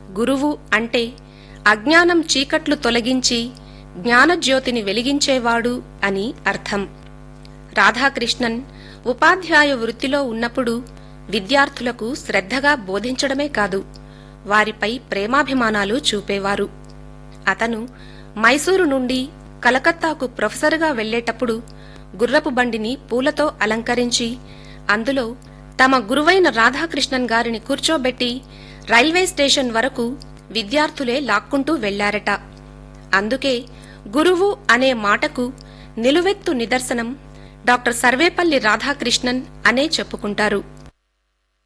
గురువు అంటే అజ్ఞానం చీకట్లు తొలగించి జ్ఞానజ్యోతిని వెలిగించేవాడు అని అర్థం రాధాకృష్ణన్ ఉపాధ్యాయ వృత్తిలో ఉన్నప్పుడు విద్యార్థులకు శ్రద్ధగా బోధించడమే కాదు వారిపై ప్రేమాభిమానాలు చూపేవారు అతను మైసూరు నుండి కలకత్తాకు ప్రొఫెసర్గా వెళ్లేటప్పుడు గుర్రపు బండిని పూలతో అలంకరించి అందులో తమ గురువైన రాధాకృష్ణన్ గారిని కూర్చోబెట్టి రైల్వే స్టేషన్ వరకు విద్యార్థులే లాక్కుంటూ వెళ్లారట అందుకే గురువు అనే మాటకు నిలువెత్తు నిదర్శనం డాక్టర్ సర్వేపల్లి రాధాకృష్ణన్ అనే చెప్పుకుంటారు